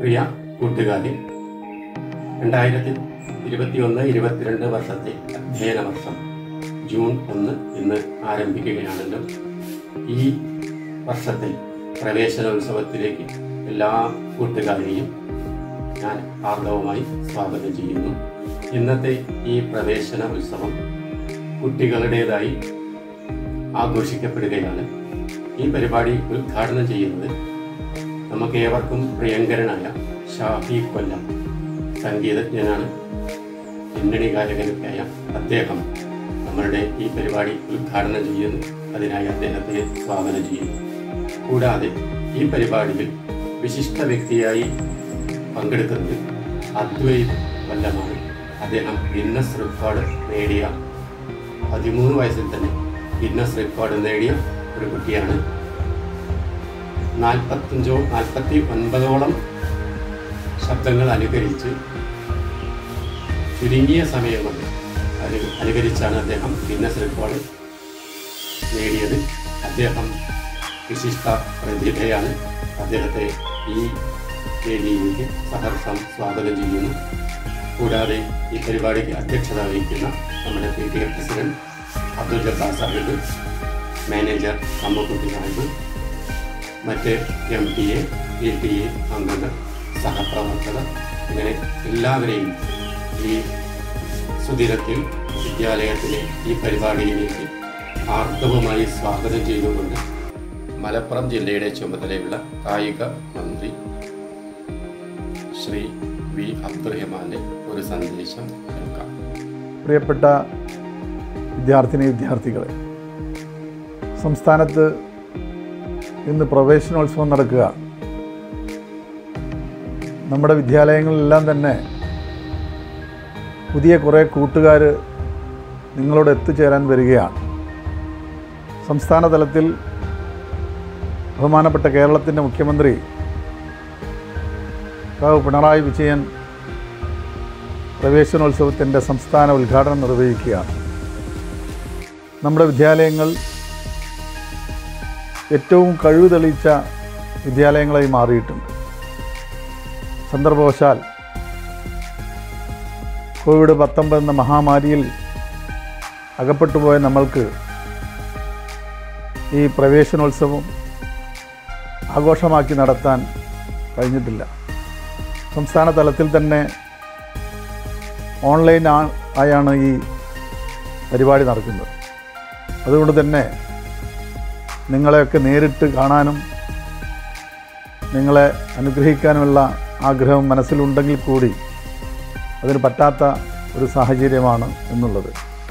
പ്രിയ കൂട്ടുകാരെ രണ്ടായിരത്തി ഇരുപത്തിയൊന്ന് ഇരുപത്തിരണ്ട് വർഷത്തെ അധ്യയന വർഷം ജൂൺ ഒന്ന് ഇന്ന് ആരംഭിക്കുകയാണല്ലോ ഈ വർഷത്തെ പ്രവേശനോത്സവത്തിലേക്ക് എല്ലാ കൂട്ടുകാരെയും ഞാൻ ആർദവമായി സ്വാഗതം ചെയ്യുന്നു ഇന്നത്തെ ഈ പ്രവേശന ഉത്സവം കുട്ടികളുടേതായി ആഘോഷിക്കപ്പെടുകയാണ് ഈ പരിപാടി ഉദ്ഘാടനം ചെയ്യുന്നത് നമുക്ക് ഏവർക്കും പ്രിയങ്കരനായ ഷാഫി കൊല്ലം സംഗീതജ്ഞനാണ് പിന്നണി ഗായകനൊക്കെയായ അദ്ദേഹം നമ്മളുടെ ഈ പരിപാടി ഉദ്ഘാടനം ചെയ്യുന്നു അതിനായി അദ്ദേഹത്തെ സ്വാഗതം ചെയ്യുന്നു കൂടാതെ ഈ പരിപാടിയിൽ വിശിഷ്ട വ്യക്തിയായി പങ്കെടുക്കുന്നത് അദ്വൈത് കൊല്ലമാണ് അദ്ദേഹം ഗിന്നസ് റെക്കോർഡ് നേടിയ പതിമൂന്ന് വയസ്സിൽ തന്നെ ഗിന്നസ് റെക്കോർഡ് നേടിയ ഒരു കുട്ടിയാണ് നാൽപ്പത്തഞ്ചോ നാൽപ്പത്തി ഒൻപതോളം ശബ്ദങ്ങൾ അനുകരിച്ച് ചുരുങ്ങിയ സമയം കൊണ്ട് അനു അനുകരിച്ചാണ് അദ്ദേഹം ഗിന്നസ് റെക്കോർഡ് നേടിയത് അദ്ദേഹം വിശിഷ്ട പ്രതിഭയാണ് അദ്ദേഹത്തെ ഈ വേദിയിലേക്ക് സഹർഷം സ്വാഗതം ചെയ്യുന്നു കൂടാതെ ഈ പരിപാടിക്ക് അധ്യക്ഷത വഹിക്കുന്ന നമ്മുടെ P T A president Abdul Jabbar Sahib manager Ammakutty Sahib മറ്റ് M T A P T A അംഗങ്ങൾ സഹപ്രവർത്തകർ ഇങ്ങനെ എല്ലാവരെയും ഈ സുദിനത്തിൽ വിദ്യാലയത്തിലെ ഈ പരിപാടിയിലേക്ക് ആർദ്രവുമായി സ്വാഗതം ചെയ്തുകൊണ്ട് മലപ്പുറം ജില്ലയുടെ ചുമതലയുള്ള കായിക മന്ത്രി ശ്രീ വി അബ്ദുറഹ്മാന്റെ ഒരു സന്ദേശം കേൾക്കാം പ്രിയപ്പെട്ട വിദ്യാർത്ഥിനി വിദ്യാർത്ഥികളെ സംസ്ഥാനത്ത് ഇന്ന് പ്രവേശനോത്സവം നടക്കുക നമ്മുടെ വിദ്യാലയങ്ങളിലെല്ലാം തന്നെ പുതിയ കുറേ കൂട്ടുകാർ നിങ്ങളോട് എത്തിച്ചേരാൻ വരികയാണ് സംസ്ഥാന തലത്തിൽ ബഹുമാനപ്പെട്ട കേരളത്തിൻ്റെ മുഖ്യമന്ത്രി സഖാവ് പിണറായി വിജയൻ പ്രവേശനോത്സവത്തിൻ്റെ സംസ്ഥാന ഉദ്ഘാടനം നിർവഹിക്കുകയാണ് നമ്മുടെ വിദ്യാലയങ്ങൾ ഏറ്റവും കഴിവ് തെളിയിച്ച വിദ്യാലയങ്ങളായി മാറിയിട്ടുണ്ട് സന്ദർഭവശാൽ കോവിഡ് പത്തൊമ്പത് എന്ന മഹാമാരിയിൽ അകപ്പെട്ടുപോയ നമ്മൾക്ക് ഈ പ്രവേശനോത്സവം ആഘോഷമാക്കി നടത്താൻ കഴിഞ്ഞിട്ടില്ല സംസ്ഥാന തലത്തിൽ തന്നെ ഓൺലൈൻ ആ- ആയാണ് ഈ പരിപാടി നടക്കുന്നത് അതുകൊണ്ട് തന്നെ നിങ്ങളെയൊക്കെ നേരിട്ട് കാണാനും നിങ്ങളെ അനുഗ്രഹിക്കാനുമുള്ള ആഗ്രഹം മനസ്സിലുണ്ടെങ്കിൽ കൂടി അതിന് പറ്റാത്ത ഒരു സാഹചര്യമാണ് എന്നുള്ളത്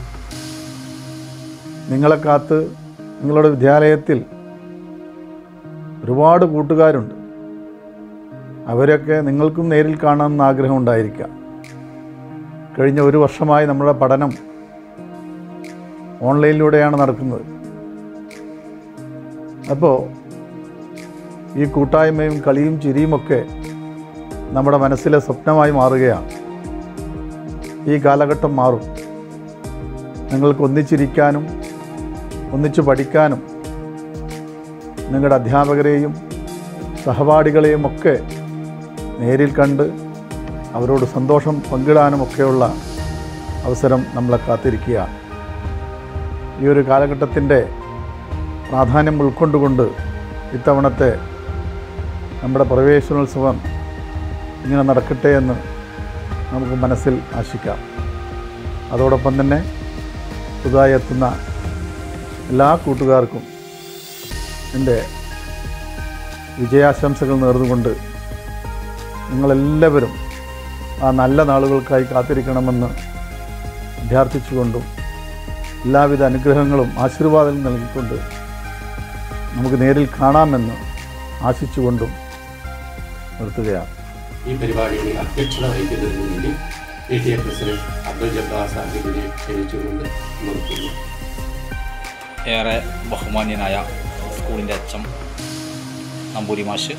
നിങ്ങളെ കാത്ത് നിങ്ങളുടെ വിദ്യാലയത്തിൽ ഒരുപാട് കൂട്ടുകാരുണ്ട് അവരൊക്കെ നിങ്ങൾക്കും നേരിൽ കാണണമെന്ന് ആഗ്രഹം ഉണ്ടായിരിക്കാം കഴിഞ്ഞ ഒരു വർഷമായി നമ്മുടെ പഠനം ഓൺലൈനിലൂടെയാണ് നടക്കുന്നത് അപ്പോൾ ഈ കൂട്ടായ്മയും കളിയും ചിരിയുമൊക്കെ നമ്മുടെ മനസ്സിലെ സ്വപ്നമായി മാറുകയാണ് ഈ കാലഘട്ടം മാറും നിങ്ങൾക്ക് ഒന്നിച്ചിരിക്കാനും ഒന്നിച്ചു പഠിക്കാനും നിങ്ങളുടെ അധ്യാപകരെയും സഹപാഠികളെയും ഒക്കെ നേരിൽ കണ്ട് അവരോട് സന്തോഷം പങ്കിടാനുമൊക്കെയുള്ള അവസരം നമ്മളെ കാത്തിരിക്കുകയാണ് ഈ ഒരു കാലഘട്ടത്തിൻ്റെ പ്രാധാന്യം ഉൾക്കൊണ്ടുകൊണ്ട് ഇത്തവണത്തെ നമ്മുടെ പ്രവേശനോത്സവം ഇങ്ങനെ നടക്കട്ടെ എന്ന് നമുക്ക് മനസ്സിൽ ആശിക്കാം അതോടൊപ്പം തന്നെ പുതുതായി എത്തുന്ന എല്ലാ കൂട്ടുകാർക്കും എൻ്റെ വിജയാശംസകൾ നേർന്നുകൊണ്ട് നിങ്ങളെല്ലാവരും ആ നല്ല നാളുകൾക്കായി കാത്തിരിക്കണമെന്ന് അഭ്യർത്ഥിച്ചുകൊണ്ടും എല്ലാവിധ അനുഗ്രഹങ്ങളും ആശീർവാദങ്ങളും നൽകിക്കൊണ്ട് നമുക്ക് നേരിൽ കാണാമെന്ന് ആശിച്ചുകൊണ്ടും നിർത്തുകയാണ് ഈ പരിപാടിയിൽ അധ്യക്ഷത വഹിക്കുന്നതിന് വേണ്ടി P T A president Abdul Jabbar സാഹിബിനെ ക്ഷണിച്ചുകൊണ്ട് നിർത്തുന്നു ഏറെ ബഹുമാന്യനായ സ്കൂളിൻ്റെ അച്ഛൻ നമ്പൂരി മാഷ്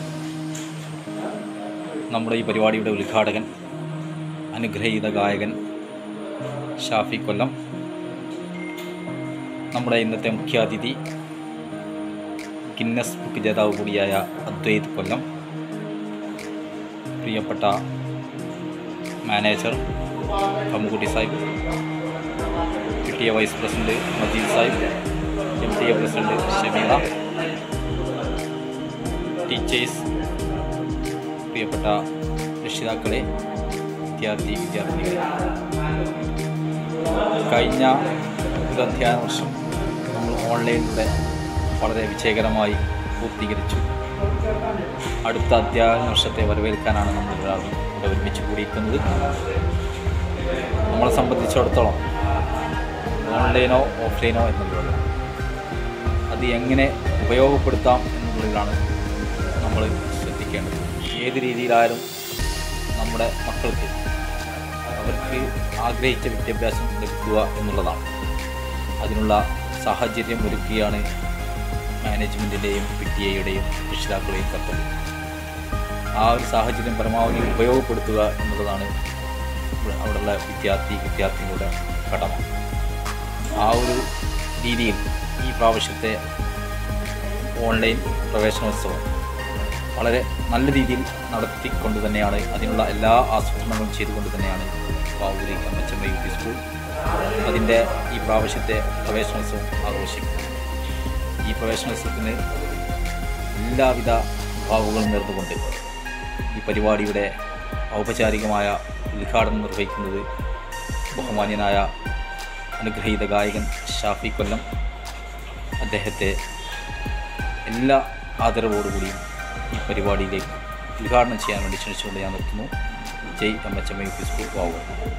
നമ്മുടെ ഈ പരിപാടിയുടെ ഉദ്ഘാടകൻ അനുഗ്രഹീത ഗായകൻ ഷാഫി കൊല്ലം നമ്മുടെ ഇന്നത്തെ മുഖ്യാതിഥി ഗിന്നസ് ബുക്ക് ജേതാവ് കൂടിയായ അദ്വൈത് കൊല്ലം പ്രിയപ്പെട്ട manager Kammukutty Sahib P T A vice president Majeed Sahib M T A president Shameera teachers പ്രിയപ്പെട്ട രക്ഷിതാക്കളെ വിദ്യാർത്ഥി വിദ്യാർത്ഥികളെ കഴിഞ്ഞ ഒരു അധ്യയന വർഷം നമ്മൾ ഓൺലൈനിലൂടെ വളരെ വിജയകരമായി പൂർത്തീകരിച്ചു അടുത്ത അധ്യയന വർഷത്തെ വരവേൽക്കാനാണ് നമ്മൾ എല്ലാവരും ഇവിടെ ഒരുമിച്ച് കൂടിയിരിക്കുന്നത് നമ്മളെ സംബന്ധിച്ചിടത്തോളം ഓൺലൈനോ ഓഫ്ലൈനോ എന്നുള്ളതല്ല അത് എങ്ങനെ ഉപയോഗപ്പെടുത്താം എന്നുള്ളതിലാണ് നമ്മൾ ശ്രദ്ധിക്കേണ്ടത് ഏത് രീതിയിലായാലും നമ്മുടെ മക്കൾക്ക് അവർക്ക് ആഗ്രഹിച്ച വിദ്യാഭ്യാസം ലഭിക്കുക എന്നുള്ളതാണ് അതിനുള്ള സാഹചര്യം ഒരുക്കിയാണ് മാനേജ്മെൻറ്റിൻ്റെയും പി ടി എയുടെയും രക്ഷിതാക്കളുടെയും കർത്തവ്യം ആ ഒരു സാഹചര്യം പരമാവധി ഉപയോഗപ്പെടുത്തുക എന്നുള്ളതാണ് ഇവിടെ അവിടെയുള്ള വിദ്യാർത്ഥി വിദ്യാർത്ഥികളുടെ കടമ ആ ഒരു രീതിയിൽ ഈ പ്രാവശ്യത്തെ ഓൺലൈൻ പ്രവേശനോത്സവം വളരെ നല്ല രീതിയിൽ നടത്തിക്കൊണ്ട് തന്നെയാണ് അതിനുള്ള എല്ലാ ആസൂത്രണങ്ങളും ചെയ്തുകൊണ്ട് തന്നെയാണ് പാവൂരി M H M I U P school അതിൻ്റെ ഈ പ്രാവശ്യത്തെ പ്രവേശനോത്സവം ആഘോഷിക്കും ഈ പ്രവേശനോത്സവത്തിന് എല്ലാവിധ ഭാവുകളും നേർന്നുകൊണ്ട് ഈ പരിപാടിയുടെ ഔപചാരികമായ ഉദ്ഘാടനം നിർവഹിക്കുന്നത് ബഹുമാന്യനായ അനുഗ്രഹീത ഗായകൻ ഷാഫി കൊല്ലം അദ്ദേഹത്തെ എല്ലാ ആദരവോടുകൂടിയും ഈ പരിപാടിയിലേക്ക് ഉദ്ഘാടനം ചെയ്യാൻ വേണ്ടി ക്ഷണിച്ചുകൊണ്ട് ഞാൻ നിർത്തുന്നു Jai M H M U P school Vavoor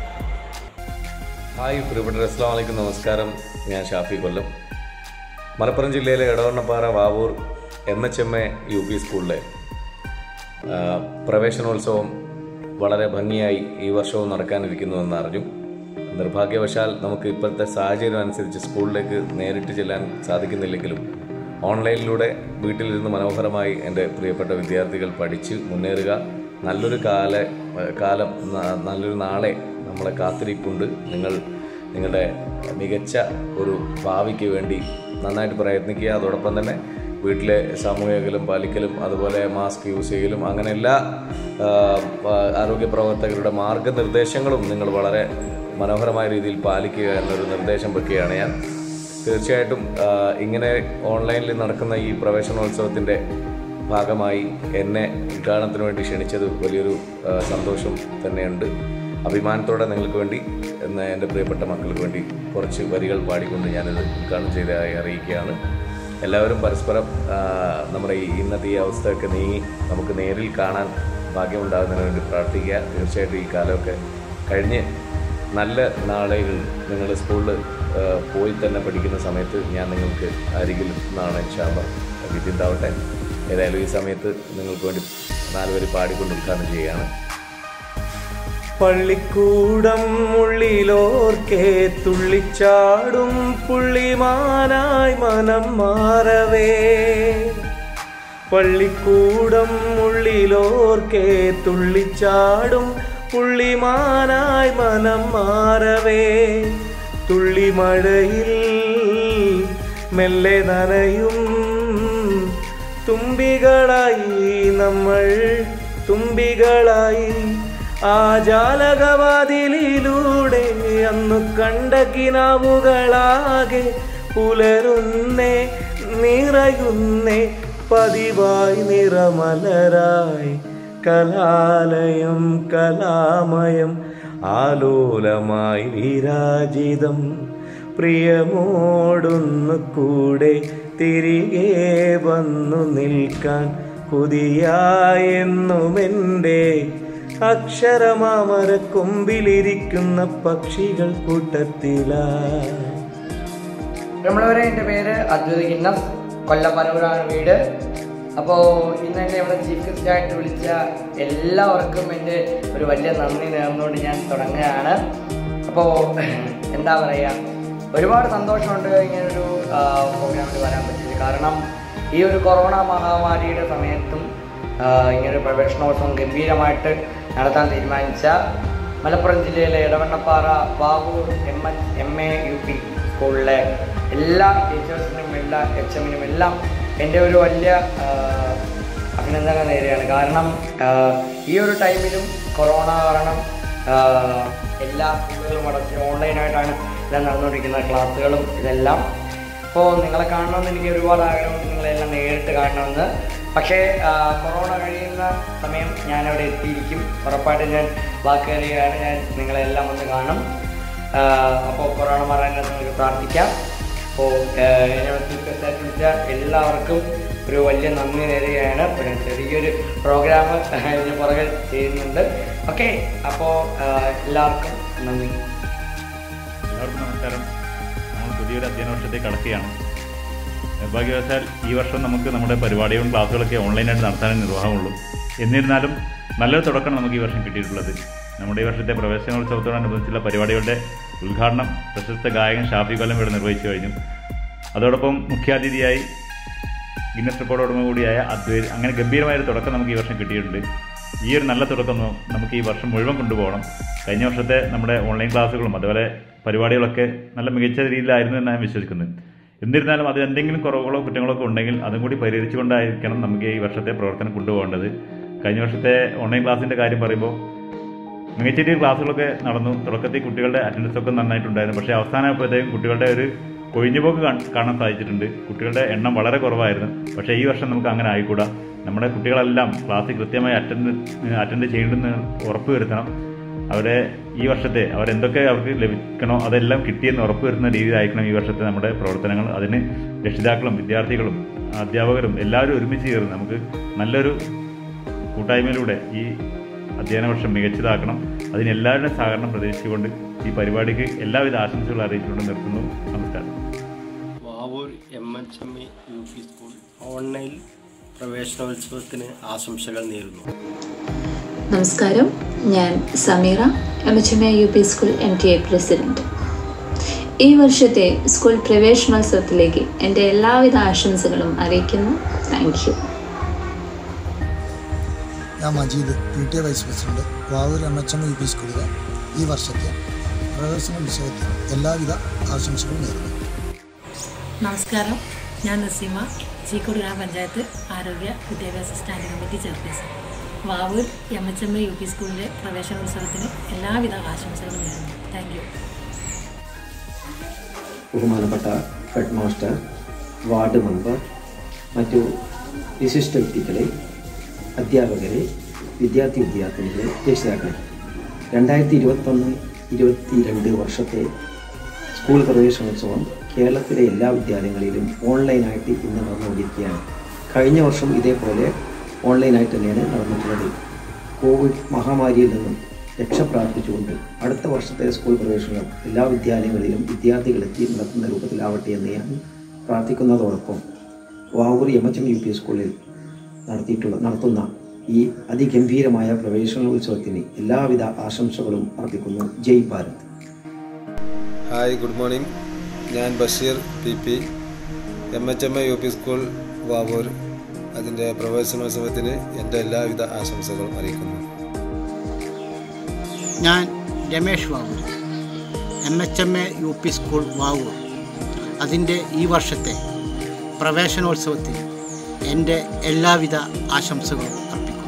hi പ്രിയപ്പെട്ട അസ്സാം വലൈക്കും നമസ്കാരം ഞാൻ ഷാഫി കൊല്ലം മലപ്പുറം ജില്ലയിലെ Edavannappara Vavoor M H M A U P സ്കൂളിലെ ആ, പ്രവേശനോത്സവം വളരെ ഭംഗിയായി ഈ വർഷവും നടക്കാനിരിക്കുന്നുവെന്ന് അറിഞ്ഞു നിർഭാഗ്യവശാൽ നമുക്ക് ഇപ്പോഴത്തെ സാഹചര്യം അനുസരിച്ച് സ്കൂളിലേക്ക് നേരിട്ട് ചെല്ലാൻ സാധിക്കുന്നില്ലെങ്കിലും ഓൺലൈനിലൂടെ വീട്ടിലിരുന്ന് മനോഹരമായി എൻ്റെ പ്രിയപ്പെട്ട വിദ്യാർത്ഥികൾ പഠിച്ച് മുന്നേറുക നല്ലൊരു കാല കാലം ന- നല്ലൊരു നാളെ നമ്മളെ കാത്തിരിപ്പുണ്ട് നിങ്ങൾ നിങ്ങളുടെ മികച്ച ഒരു ഭാവിക്ക് വേണ്ടി നന്നായിട്ട് പ്രയത്നിക്കുക അതോടൊപ്പം തന്നെ വീട്ടിലെ സാമൂഹിക അകലം പാലിക്കലും അതുപോലെ മാസ്ക് യൂസ് ചെയ്യലും അങ്ങനെ എല്ലാ ആ, ആ, ആരോഗ്യ പ്രവർത്തകരുടെ മാർഗനിർദ്ദേശങ്ങളും നിങ്ങൾ വളരെ മനോഹരമായ രീതിയിൽ പാലിക്കുക എന്നൊരു നിർദ്ദേശം വെക്കുകയാണ് ഞാൻ തീർച്ചയായിട്ടും ആ, ഇങ്ങനെ ഓൺലൈനിൽ നടക്കുന്ന ഈ പ്രവേശനോത്സവത്തിൻ്റെ ഭാഗമായി എന്നെ ഉദ്ഘാടനത്തിന് വേണ്ടി ക്ഷണിച്ചത് വലിയൊരു ആ, സന്തോഷം തന്നെയുണ്ട് അഭിമാനത്തോടെ നിങ്ങൾക്ക് വേണ്ടി എന്ന് എൻ്റെ പ്രിയപ്പെട്ട മക്കൾക്ക് വേണ്ടി കുറച്ച് വരികൾ പാടിക്കൊണ്ട് ഞാനിത് ഉദ്ഘാടനം ചെയ്തതായി അറിയിക്കുകയാണ് എല്ലാവരും പരസ്പരം ആ, നമ്മുടെ ഈ ഇന്നത്തെ ഈ അവസ്ഥയൊക്കെ നീങ്ങി നമുക്ക് നേരിൽ കാണാൻ ഭാഗ്യമുണ്ടാകുന്നതിന് വേണ്ടി പ്രാർത്ഥിക്കുക തീർച്ചയായിട്ടും ഈ കാലമൊക്കെ കഴിഞ്ഞ് നല്ല നാളുകൾ നിങ്ങൾ സ്കൂളിൽ പോയി തന്നെ പഠിക്കുന്ന സമയത്ത് ഞാൻ നിങ്ങൾക്ക് അരികിൽ നിന്നാണ് ഇൻഷാല്ല വിധിണ്ടാവട്ടെ ഏതായാലും ഈ സമയത്ത് നിങ്ങൾക്ക് വേണ്ടി നാലുപേര് പാടിക്കൊണ്ട് ഉദ്ഘാടനം ചെയ്യുകയാണ് പള്ളിക്കൂടം ഉള്ളിലോർക്കെ തുള്ളിച്ചാടും പുള്ളിമാനായി മനം മാറവേ പള്ളിക്കൂടം ഉള്ളിലോർക്കെ തുള്ളിച്ചാടും പുള്ളിമാനായി മനം മാറവേ തുള്ളിമഴയിൽ മെല്ലെ നനയും തുമ്പികളായി നമ്മൾ തുമ്പികളായി ആ ജാലകവാതിലിലൂടെ അന്നു കണ്ട കിനാവുകളാകെ പുലരുന്നേ നിറയുന്നേ പതിവായി നിറമലരായി കലാലയം കലാമയം ആലോലമായി വിരാജിതം പ്രിയമോടൊന്നു കൂടെ തിരികെ വന്നു നിൽക്കാൻ കൊതിയായെന്നുമെൻ്റെ അക്ഷരമാമര കൊമ്പിലിരിക്കുന്ന പക്ഷികൾ കൂട്ടത്തിലാ നമ്മളവരെ എൻ്റെ പേര് അദ്വൈത കിന്നസ് കൊല്ലപ്പനൂരാണ് വീട് അപ്പോൾ ഇന്ന് എന്നെ ഇവിടെ ചീഫ് ഗസ്റ്റ് ആയിട്ട് വിളിച്ച എല്ലാവർക്കും എൻ്റെ ഒരു വലിയ നന്ദി നേർന്നുകൊണ്ട് ഞാൻ തുടങ്ങുകയാണ് അപ്പോൾ എന്താ പറയുക ഒരുപാട് സന്തോഷമുണ്ട് ഇങ്ങനൊരു ആ, പ്രോഗ്രാമിൽ വരാൻ പറ്റിയത് കാരണം ഈ ഒരു കൊറോണ മഹാമാരിയുടെ സമയത്തും ആ, ഇങ്ങനൊരു പ്രവേശനോത്സവം ഗംഭീരമായിട്ട് നടത്താൻ തീരുമാനിച്ച മലപ്പുറം ജില്ലയിലെ Edavannappara Babur M N M A U P സ്കൂളിലെ എല്ലാ ടീച്ചേഴ്സിനും എല്ലാ എച്ച് എമ്മിനും എല്ലാം എൻ്റെ ഒരു വലിയ ആ, അഭിനന്ദനങ്ങൾ നേരെയാണ് കാരണം ആ, ഈ ഒരു ടൈമിലും കൊറോണ കാരണം ആ, എല്ലാ സ്കൂളുകളും അടച്ച് ഓൺലൈനായിട്ടാണ് എല്ലാം നടന്നുകൊണ്ടിരിക്കുന്നത് ക്ലാസ്സുകളും ഇതെല്ലാം അപ്പോൾ നിങ്ങളെ കാണണമെന്ന് എനിക്ക് ഒരുപാട് ആഗ്രഹമുണ്ട് നിങ്ങളെല്ലാം നേരിട്ട് കാണണമെന്ന് പക്ഷേ ആ, കൊറോണ കഴിയുന്ന സമയം ഞാൻ അവിടെ എത്തിയിരിക്കും ഉറപ്പായിട്ടും ഞാൻ വാക്കേറിയാണ് ഞാൻ നിങ്ങളെല്ലാം ഒന്ന് കാണും അപ്പോൾ കൊറോണ മാറാൻ നമുക്ക് പ്രാർത്ഥിക്കാം അപ്പോൾ എന്നോട് ചീഫ് വിളിച്ച എല്ലാവർക്കും ഒരു വലിയ നന്ദി നേരുകയാണ് ഒരു ചെറിയൊരു പ്രോഗ്രാം ഇതിന് പുറകെ ചെയ്യുന്നുണ്ട് ഓക്കെ അപ്പോൾ എല്ലാവർക്കും നന്ദി എല്ലാവർക്കും നമസ്കാരം നമ്മൾ പുതിയൊരു അധ്യയന വർഷത്തേക്ക് കടക്കുകയാണ് നിർഭാഗ്യവശാൽ ഈ വർഷം നമുക്ക് നമ്മുടെ പരിപാടികളും ക്ലാസ്സുകളൊക്കെ ഓൺലൈനായിട്ട് നടത്താനേ നിർവാഹമുള്ളൂ എന്നിരുന്നാലും നല്ലൊരു തുടക്കമാണ് നമുക്ക് ഈ വർഷം കിട്ടിയിട്ടുള്ളത് നമ്മുടെ ഈ വർഷത്തെ പ്രവേശനോത്സവത്തോടനുബന്ധിച്ചുള്ള പരിപാടികളുടെ ഉദ്ഘാടനം പ്രശസ്ത ഗായകൻ ഷാഫി കൊല്ലം ഇവിടെ നിർവഹിച്ചു കഴിഞ്ഞു അതോടൊപ്പം മുഖ്യാതിഥിയായി ഗിന്നസ് റെക്കോർഡ് ഉടമ കൂടിയായ അദ്വൈത് അങ്ങനെ ഗംഭീരമായ ഒരു തുടക്കം നമുക്ക് ഈ വർഷം കിട്ടിയിട്ടുണ്ട് ഈ ഒരു നല്ല തുടക്കം ന- നമുക്ക് ഈ വർഷം മുഴുവൻ കൊണ്ടുപോകണം കഴിഞ്ഞ വർഷത്തെ നമ്മുടെ ഓൺലൈൻ ക്ലാസ്സുകളും അതുപോലെ പരിപാടികളൊക്കെ നല്ല മികച്ച രീതിയിലായിരുന്നു എന്ന് ഞാൻ വിശ്വസിക്കുന്നത് എന്നിരുന്നാലും അത് എന്തെങ്കിലും കുറവുകളോ കുറ്റങ്ങളോ ഒക്കെ ഉണ്ടെങ്കിൽ അതും കൂടി പരിഹരിച്ചുകൊണ്ടായിരിക്കണം നമുക്ക് ഈ വർഷത്തെ പ്രവർത്തനം കൊണ്ടുപോകേണ്ടത് കഴിഞ്ഞ വർഷത്തെ ഓൺലൈൻ ക്ലാസ്സിൻ്റെ കാര്യം പറയുമ്പോൾ മികച്ച രീതിയിൽ ക്ലാസ്സുകളൊക്കെ നടന്നു തുടക്കത്തിൽ കുട്ടികളുടെ അറ്റൻഡൻസ് ഒക്കെ നന്നായിട്ടുണ്ടായിരുന്നു പക്ഷേ അവസാനമായപ്പോഴത്തേക്കും കുട്ടികളുടെ ഒരു കൊഴിഞ്ഞുപോക്ക് കാൺ- കാണാൻ സാധിച്ചിട്ടുണ്ട് കുട്ടികളുടെ എണ്ണം വളരെ കുറവായിരുന്നു പക്ഷേ ഈ വർഷം നമുക്ക് അങ്ങനെ ആയിക്കൂടാ നമ്മുടെ കുട്ടികളെല്ലാം ക്ലാസ്സിൽ കൃത്യമായി അറ്റൻഡ് അറ്റൻഡ് ചെയ്യണമെന്ന് ഉറപ്പുവരുത്തണം അവരെ ഈ വർഷത്തെ അവരെന്തൊക്കെ അവർക്ക് ലഭിക്കണോ അതെല്ലാം കിട്ടിയെന്ന് ഉറപ്പുവരുത്തുന്ന രീതിയിലായിരിക്കണം ഈ വർഷത്തെ നമ്മുടെ പ്രവർത്തനങ്ങൾ അതിന് രക്ഷിതാക്കളും വിദ്യാർത്ഥികളും അധ്യാപകരും എല്ലാവരും ഒരുമിച്ച് ചേർന്ന് നമുക്ക് നല്ലൊരു കൂട്ടായ്മയിലൂടെ ഈ അധ്യയന വർഷം മികച്ചതാക്കണം അതിന് എല്ലാവരുടെയും സഹകരണം പ്രതീക്ഷിച്ചുകൊണ്ട് ഈ പരിപാടിക്ക് എല്ലാവിധ ആശംസകളും അറിയിച്ചുകൊണ്ട് നിർത്തുന്നു നമസ്കാരം Vavoor M H M E U P school online പ്രവേശനോത്സവത്തിന് ആശംസകൾ നേരുന്നു നമസ്കാരം ഞാൻ Sameera M H M A U P school M T A president ഈ വർഷത്തെ സ്കൂൾ പ്രവേശനോത്സവത്തിലേക്ക് എൻ്റെ എല്ലാവിധ ആശംസകളും അറിയിക്കുന്നു താങ്ക് യു ഞാൻ Majeed P T A vice president Vavoor M H M U P സ്കൂളിലെ ഈ വർഷത്തെ പ്രവേശന ഉത്സവത്തിന് എല്ലാവിധ ആശംസകളും നേരുന്നു നമസ്കാരം ഞാൻ നസീമ ചീക്കോട് ഗ്രാമപഞ്ചായത്ത് ആരോഗ്യ വിദ്യാഭ്യാസ standing committee chairperson Vavoor M H M A U P സ്കൂളിൻ്റെ പ്രവേശനോത്സവത്തിന് എല്ലാവിധ ആശംസകളും നേരുന്നു താങ്ക് യു ബഹുമാനപ്പെട്ട ഹെഡ് മാസ്റ്റർ വാർഡ് മെമ്പർ മറ്റു വിശിഷ്ട വ്യക്തികളെ അധ്യാപകരെ വിദ്യാർത്ഥി വിദ്യാർത്ഥിനികളെ രക്ഷിതാക്കളെ രണ്ടായിരത്തി ഇരുപത്തൊന്ന് ഇരുപത്തി രണ്ട് വർഷത്തെ സ്കൂൾ പ്രവേശനോത്സവം കേരളത്തിലെ എല്ലാ വിദ്യാലയങ്ങളിലും ഓൺലൈനായിട്ട് ഇന്ന് നടന്നുകൊണ്ടിരിക്കുകയാണ് കഴിഞ്ഞ വർഷം ഇതേപോലെ ഓൺലൈനായിട്ട് തന്നെയാണ് നടന്നിട്ടുള്ളത് കോവിഡ് മഹാമാരിയിൽ നിന്നും രക്ഷ പ്രാർത്ഥിച്ചുകൊണ്ട് അടുത്ത വർഷത്തെ സ്കൂൾ പ്രവേശനം എല്ലാ വിദ്യാലയങ്ങളിലും വിദ്യാർത്ഥികളെത്തി നടത്തുന്ന രൂപത്തിലാവട്ടെ എന്ന് ഞാൻ പ്രാർത്ഥിക്കുന്നതോടൊപ്പം Vavoor M H M U P സ്കൂളിൽ നടത്തിയിട്ടുള്ള നടത്തുന്ന ഈ അതിഗംഭീരമായ പ്രവേശനോത്സവത്തിന് എല്ലാവിധ ആശംസകളും അർപ്പിക്കുന്നു Jai Bharat hi good morning ഞാൻ Basheer P P M H M A U P school Vavoor അതിൻ്റെ പ്രവേശനോത്സവത്തിന് എൻ്റെ എല്ലാവിധ ആശംസകളും അറിയിക്കുന്നു ഞാൻ Ramesh Vavoor M H M A U P school Vavoor അതിൻ്റെ ഈ വർഷത്തെ പ്രവേശനോത്സവത്തിന് എൻ്റെ എല്ലാവിധ ആശംസകളും അർപ്പിക്കുന്നു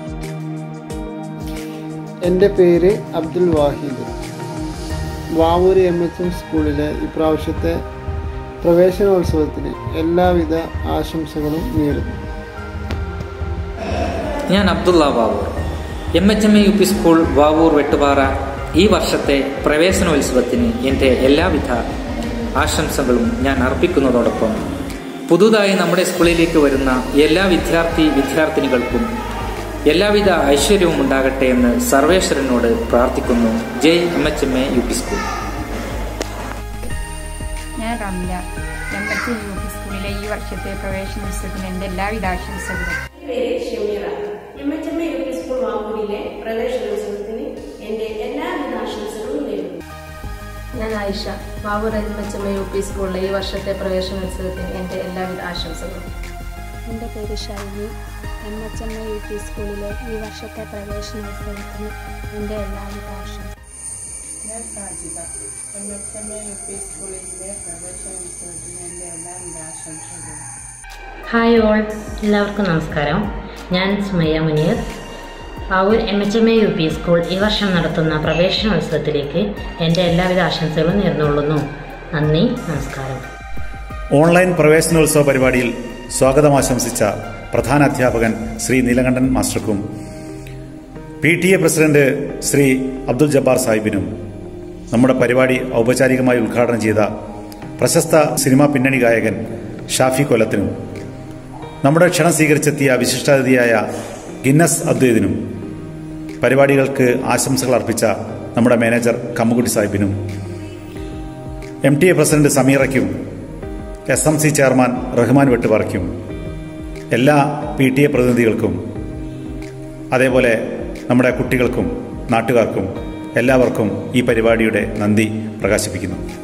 എൻ്റെ പേര് Abdul Wahid Vavoor M H M സ്കൂളിലെ ഇപ്രാവശ്യത്തെ പ്രവേശനോത്സവത്തിന് എല്ലാവിധ ആശംസകളും നേരുന്നു ഞാൻ Abdulla Vavoor M H M A U P school Vavoor Vettupara ഈ വർഷത്തെ പ്രവേശനോത്സവത്തിന് എൻ്റെ എല്ലാവിധ ആശംസകളും ഞാൻ അർപ്പിക്കുന്നതോടൊപ്പം പുതുതായി നമ്മുടെ സ്കൂളിലേക്ക് വരുന്ന എല്ലാ വിദ്യാർത്ഥി വിദ്യാർത്ഥിനികൾക്കും എല്ലാവിധ ഐശ്വര്യവും ഉണ്ടാകട്ടെ എന്ന് സർവേശ്വരനോട് പ്രാർത്ഥിക്കുന്നു Jai M H M A U P school ഞാൻ Ramla M H U P സ്കൂളിലെ ഈ വർഷത്തെ പ്രവേശനോത്സവത്തിന് എൻ്റെ എല്ലാവിധ ആശംസകളും പേര് Shameera M H M A U P school വാവൂരിലെ പ്രവേശനോത്സവത്തിന് എൻ്റെ എല്ലാവിധ ആശംസകളും നേരുന്നു ഞാൻ Ayisha Babu M H M U P സ്കൂളിലെ ഈ വർഷത്തെ പ്രവേശനോത്സവത്തിന് എൻ്റെ എല്ലാവിധ ആശംസകളും എൻ്റെ പേര് Shiny M H M A U P സ്കൂളിലെ ഈ വർഷത്തെ പ്രവേശനോത്സവത്തിന് എൻ്റെ എല്ലാവിധ ആശംസ ഞാൻ Sajitha M H M A U P സ്കൂളിലെ പ്രവേശനോത്സവത്തിന് എൻ്റെ എല്ലാവിധ ആശംസകളും ഹായ് ഓൾ എല്ലാവർക്കും നമസ്കാരം ഞാൻ Sumayya Muneer Pavoor M H M A U P school ഈ വർഷം നടത്തുന്ന പ്രവേശനോത്സവത്തിലേക്ക് എൻ്റെ എല്ലാവിധ ആശംസകളും നേർന്നുകൊള്ളുന്നു നന്ദി നമസ്കാരം ഓൺലൈൻ പ്രവേശനോത്സവ പരിപാടിയിൽ സ്വാഗതം ആശംസിച്ച പ്രധാന അധ്യാപകൻ ശ്രീ നീലകണ്ഠൻ മാസ്റ്റർക്കും P T A president Shri Abdul Jabbar സാഹിബിനും നമ്മുടെ പരിപാടി ഔപചാരികമായി ഉദ്ഘാടനം ചെയ്ത പ്രശസ്ത സിനിമാ പിന്നണി ഗായകൻ ഷാഫി കൊല്ലത്തിനും നമ്മുടെ ക്ഷണം സ്വീകരിച്ചെത്തിയ വിശിഷ്ടാതിഥിയായ ഗിന്നസ് അദ്വൈതിനും പരിപാടികൾക്ക് ആശംസകൾ അർപ്പിച്ച നമ്മുടെ മാനേജർ കമ്മുകുട്ടി സാഹിബിനും എം ടി എ പ്രസിഡന്റ് സമീറയ്ക്കും S M C chairman Rahman വെട്ടുപാറയ്ക്കും എല്ലാ പി ടി എ പ്രതിനിധികൾക്കും അതേപോലെ നമ്മുടെ കുട്ടികൾക്കും നാട്ടുകാർക്കും എല്ലാവർക്കും ഈ പരിപാടിയുടെ നന്ദി പ്രകാശിപ്പിക്കുന്നു